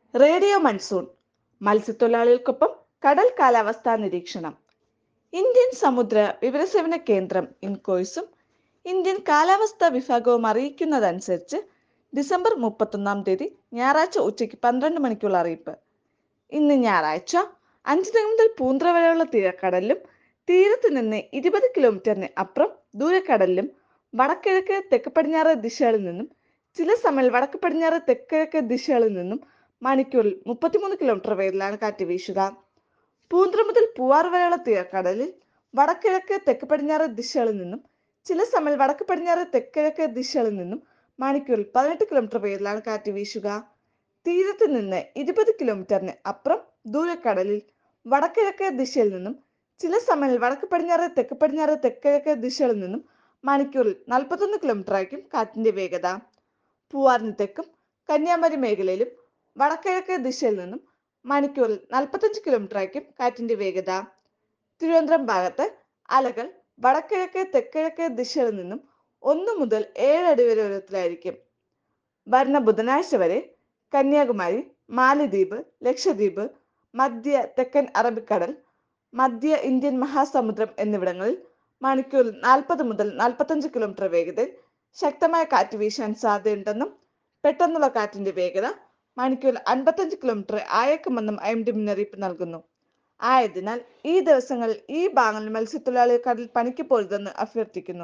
radio monsoon മത്സ്യത്തൊഴിലാളികൾക്കൊപ്പം കടൽ കാലാവസ്ഥാ നിരീക്ഷണം ഇന്ത്യൻ സമുദ്ര വിവരസേവന കേന്ദ്രം ഇൻകോയ്സും ഇന്ത്യൻ കാലാവസ്ഥാ വിഭാഗവും അറിയിക്കുന്നതനുസരിച്ച് ഡിസംബർ മുപ്പത്തൊന്നാം തീയതി ഞായറാഴ്ച ഉച്ചയ്ക്ക് പന്ത്രണ്ട് മണിക്കുള്ള അറിയിപ്പ് ഇന്ന് ഞായറാഴ്ച അഞ്ച് മുതൽ പൂന്ത്ര വരെയുള്ള തീരക്കടലിലും തീരത്ത് നിന്ന് ഇരുപത് കിലോമീറ്ററിന് അപ്പുറം ദൂരക്കടലിലും വടക്കിഴക്ക് തെക്ക് പടിഞ്ഞാറ് ദിശകളിൽ നിന്നും ചില സമയം വടക്ക് പടിഞ്ഞാറ് തെക്കിഴക്ക് ദിശകളിൽ നിന്നും മണിക്കൂറിൽ മുപ്പത്തിമൂന്ന് കിലോമീറ്റർ വേഗത്തിലാണ് കാറ്റ് വീശുക പൂന്ത്ര മുതൽ പൂവാർ വരെയുള്ള തീരക്കടലിൽ വടക്കിഴക്ക് തെക്ക് പടിഞ്ഞാറ് ദിശകളിൽ നിന്നും ചില സമയം വടക്ക് പടിഞ്ഞാറ് തെക്കിഴക്ക് ദിശകളിൽ നിന്നും മണിക്കൂറിൽ പതിനെട്ട് കിലോമീറ്റർ വേഗത്തിലാണ് കാറ്റ് വീശുക തീരത്ത് നിന്ന് ഇരുപത് കിലോമീറ്ററിന് അപ്പുറം ദൂരക്കടലിൽ വടക്കിഴക്ക് ദിശയിൽ നിന്നും ചില സമയം വടക്ക് പടിഞ്ഞാറ് തെക്ക് പടിഞ്ഞാറ് തെക്കിഴക്ക് ദിശകളിൽ നിന്നും മണിക്കൂറിൽ നാൽപ്പത്തൊന്ന് കിലോമീറ്റർ ആയിരിക്കും കാറ്റിന്റെ വേഗത പൂവാറിന് തെക്കും കന്യാകുമാരി മേഖലയിലും വടക്കിഴക്ക് ദിശയിൽ നിന്നും മണിക്കൂറിൽ നാൽപ്പത്തഞ്ച് കിലോമീറ്റർ ആയിരിക്കും കാറ്റിന്റെ വേഗത തിരുവനന്തപുരം ഭാഗത്ത് അലകൾ വടക്കിഴക്ക് തെക്കിഴക്ക് ദിശയിൽ നിന്നും ഒന്ന് മുതൽ ഏഴ് അടി വരെ ഉയരത്തിലായിരിക്കും വരുന്ന ബുധനാഴ്ച വരെ കന്യാകുമാരി മാലിദ്വീപ് ലക്ഷദ്വീപ് മധ്യ തെക്കൻ അറബിക്കടൽ മധ്യ ഇന്ത്യൻ മഹാസമുദ്രം എന്നിവിടങ്ങളിൽ മണിക്കൂറിൽ നാൽപ്പത് മുതൽ നാൽപ്പത്തഞ്ച് കിലോമീറ്റർ വേഗതയിൽ ശക്തമായ കാറ്റ് വീശാൻ സാധ്യതയുണ്ടെന്നും പെട്ടെന്നുള്ള കാറ്റിന്റെ വേഗത മണിക്കൂറിൽ അൻപത്തഞ്ച് കിലോമീറ്റർ ആയേക്കുമെന്നും ഐ എം ഡി മുന്നറിയിപ്പ് നൽകുന്നു ആയതിനാൽ ഈ ദിവസങ്ങളിൽ ഈ ഭാഗങ്ങളിൽ മത്സ്യത്തൊഴിലാളികൾ കടൽ പണിക്ക് പോരുതെന്ന് അഭ്യർത്ഥിക്കുന്നു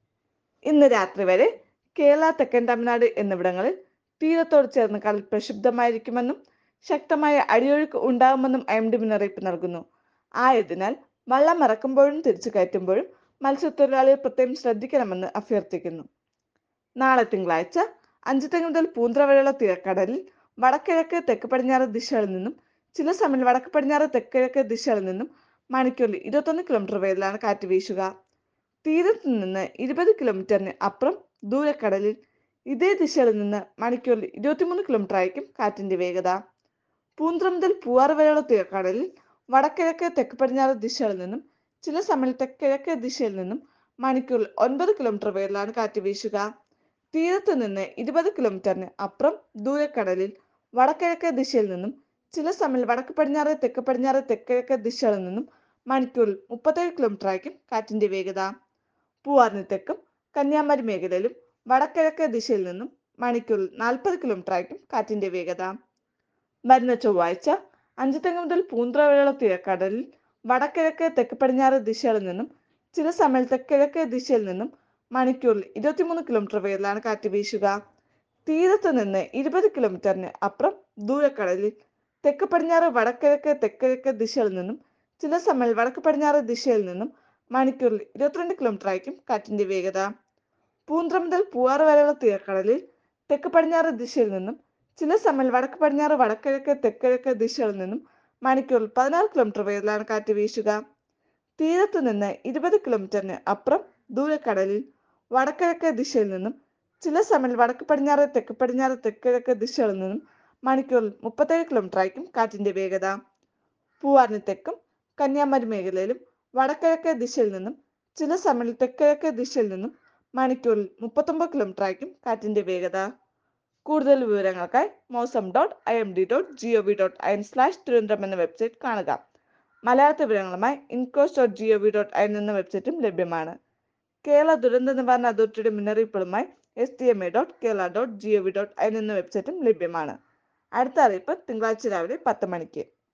ഇന്ന് രാത്രി വരെ കേരള തെക്കൻ തമിഴ്നാട് എന്നിവിടങ്ങളിൽ തീരത്തോട് ചേർന്ന് കടൽ പ്രക്ഷുബ്ധമായിരിക്കുമെന്നും ശക്തമായ അടിയൊഴുക്ക് ഉണ്ടാകുമെന്നും ഐ എം ഡി മുന്നറിയിപ്പ് നൽകുന്നു ആയതിനാൽ വള്ളം ഇറക്കുമ്പോഴും തിരിച്ചു കയറ്റുമ്പോഴും മത്സ്യത്തൊഴിലാളികൾ പ്രത്യേകം ശ്രദ്ധിക്കണമെന്ന് അഭ്യർത്ഥിക്കുന്നു നാളെ തിങ്കളാഴ്ച അഞ്ച് തെങ്ങ് മുതൽ പൂന്ത്ര വരെയുള്ള തീരക്കടലിൽ വടക്കിഴക്ക് തെക്ക് പടിഞ്ഞാറ് ദിശകളിൽ നിന്നും ചില സമയം വടക്ക് പടിഞ്ഞാറ് തെക്കിഴക്ക് ദിശകളിൽ നിന്നും മണിക്കൂറിൽ ഇരുപത്തൊന്ന് കിലോമീറ്റർ വേഗത്തിലാണ് കാറ്റ് വീശുക തീരത്ത് നിന്ന് ഇരുപത് കിലോമീറ്ററിന് അപ്പുറം ദൂരക്കടലിൽ ഇതേ ദിശയിൽ നിന്ന് മണിക്കൂറിൽ ഇരുപത്തിമൂന്ന് കിലോമീറ്റർ ആയിരിക്കും കാറ്റിന്റെ വേഗത പൂന്ത്ര മുതൽ പൂവാറ് വരെയുള്ള തീരക്കടലിൽ വടക്കിഴക്ക് തെക്ക് പടിഞ്ഞാറ് ദിശകളിൽ നിന്നും ചില സമയം തെക്കിഴക്ക് ദിശയിൽ നിന്നും മണിക്കൂറിൽ ഒൻപത് കിലോമീറ്റർ വേഗത്തിലാണ് കാറ്റ് വീശുക തീരത്ത് നിന്ന് ഇരുപത് കിലോമീറ്ററിന് അപ്പുറം ദൂരക്കടലിൽ വടക്കിഴക്ക് ദിശയിൽ നിന്നും ചില സമയം വടക്ക് പടിഞ്ഞാറ് തെക്ക് പടിഞ്ഞാറ് തെക്കിഴക്ക് ദിശകളിൽ നിന്നും മണിക്കൂറിൽ മുപ്പത്തേഴ് കിലോമീറ്റർ ആയിരിക്കും കാറ്റിന്റെ വേഗത പൂവാറിന് തെക്കും കന്യാകുമാരി മേഖലയിലും വടക്കിഴക്ക് ദിശയിൽ നിന്നും മണിക്കൂറിൽ നാൽപ്പത് കിലോമീറ്റർ ആയിരിക്കും കാറ്റിന്റെ വേഗത വരുന്ന ചൊവ്വാഴ്ച അഞ്ചുതെങ്ങ് മുതൽ പൂന്ത്ര വരെയുള്ള തീരക്കടലിൽ വടക്കിഴക്ക് തെക്ക് പടിഞ്ഞാറ് ദിശകളിൽ നിന്നും ചില സമയം തെക്കിഴക്ക് ദിശയിൽ നിന്നും മണിക്കൂറിൽ ഇരുപത്തിമൂന്ന് കിലോമീറ്റർ വേഗത്തിലാണ് കാറ്റ് വീശുക തീരത്ത് നിന്ന് ഇരുപത് കിലോമീറ്ററിന് അപ്പുറം ദൂരക്കടലിൽ തെക്ക് പടിഞ്ഞാറ് വടക്കിഴക്ക് തെക്കിഴക്ക് ദിശയിൽ നിന്നും ചില സമയം വടക്ക് പടിഞ്ഞാറ് ദിശയിൽ നിന്നും മണിക്കൂറിൽ ഇരുപത്തിരണ്ട് കിലോമീറ്റർ ആയിരിക്കും കാറ്റിന്റെ വേഗത പൂന്ത്ര മുതൽ പൂവാറ് വരെയുള്ള തീരക്കടലിൽ തെക്ക് പടിഞ്ഞാറ് ദിശയിൽ നിന്നും ചില സമയം വടക്ക് പടിഞ്ഞാറ് വടക്കിഴക്ക് തെക്കിഴക്ക് ദിശകളിൽ നിന്നും മണിക്കൂറിൽ പതിനാറ് കിലോമീറ്റർ വേഗത്തിലാണ് കാറ്റ് വീശുക തീരത്ത് നിന്ന് ഇരുപത് കിലോമീറ്ററിന് അപ്പുറം ദൂരക്കടലിൽ വടക്കിഴക്ക് ദിശയിൽ നിന്നും ചില സമയം വടക്ക് പടിഞ്ഞാറ് തെക്ക് പടിഞ്ഞാറ് തെക്കിഴക്ക് ദിശകളിൽ നിന്നും മണിക്കൂറിൽ മുപ്പത്തേഴ് കിലോമീറ്റർ ആയിരിക്കും കാറ്റിന്റെ വേഗത പൂവാറിന് തെക്കും കന്യാകുമാരി മേഖലയിലും വടക്കിഴക്ക് ദിശയിൽ നിന്നും ചില സമയം തെക്കിഴക്ക് ദിശയിൽ നിന്നും മണിക്കൂറിൽ മുപ്പത്തൊമ്പത് കിലോമീറ്റർ ആയിരിക്കും കാറ്റിന്റെ വേഗത കൂടുതൽ വിവരങ്ങൾക്കായി mausam dot I M D dot G O V dot I N slash Thiruvananthapuram എന്ന വെബ്സൈറ്റ് കാണുക മലയാള വിവരങ്ങളുമായി INCOIS dot G O V dot I N എന്ന വെബ്സൈറ്റും ലഭ്യമാണ് കേരള ദുരന്ത നിവാരണ അതോറിറ്റിയുടെ മുന്നറിയിപ്പുകളുമായി S D M A dot Kerala dot G O V dot I N എന്ന വെബ്സൈറ്റും ലഭ്യമാണ് അടുത്ത അറിയിപ്പ് തിങ്കളാഴ്ച രാവിലെ പത്ത് മണിക്ക്